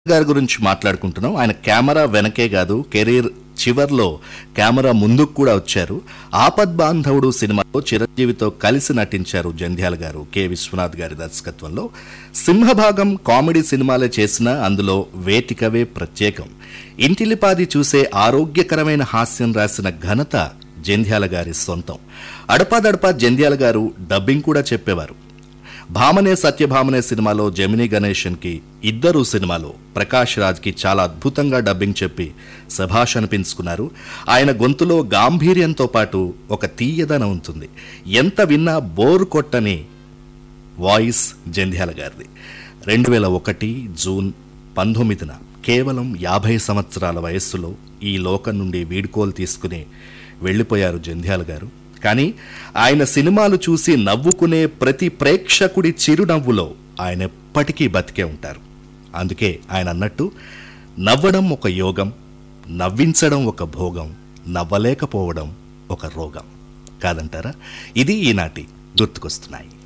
గారి గురించి మాట్లాడుకుంటున్నాం ఆయన కెమెరా వెనకే కాదు కెరీర్ చివర్లో కెమెరా ముందుకు కూడా వచ్చారు ఆపద్ బాంధవుడు సినిమాలో చిరంజీవితో కలిసి నటించారు జంధ్యాల గారు కె విశ్వనాథ్ గారి దర్శకత్వంలో సింహభాగం కామెడీ సినిమాలే చేసినా అందులో వేటికవే ప్రత్యేకం ఇంటిలిపాది చూసే ఆరోగ్యకరమైన హాస్యం రాసిన ఘనత జంధ్యాల గారి సొంతం అడపాదడపా జంధ్యాల గారు డబ్బింగ్ కూడా చెప్పేవారు భామనే సత్యభామనే సినిమాలో జమినీ గణేషన్ కి ఇద్దరు సినిమాలో ప్రకాష్ రాజ్ కి చాలా అద్భుతంగా డబ్బింగ్ చెప్పి సభాష్ అనిపించుకున్నారు ఆయన గొంతులో గాంభీర్యంతో పాటు ఒక తీయదనం ఉంటుంది ఎంత విన్నా బోర్ కొట్టని వాయిస్ జంధ్యాల గారిది రెండు వేల ఒకటి జూన్ పంతొమ్మిదిన కేవలం యాభై సంవత్సరాల వయస్సులో ఈ లోకం నుండి వీడ్కోలు తీసుకుని వెళ్ళిపోయారు జంధ్యాల గారు కానీ ఆయన సినిమాలు చూసి నవ్వుకునే ప్రతి ప్రేక్షకుడి చిరునవ్వులో ఆయన ఎప్పటికీ బతికే ఉంటారు అందుకే ఆయన అన్నట్టు నవ్వడం ఒక యోగం నవ్వించడం ఒక భోగం నవ్వలేకపోవడం ఒక రోగం కాదంటారా ఇది ఈనాటి గుర్తుకొస్తున్నాయి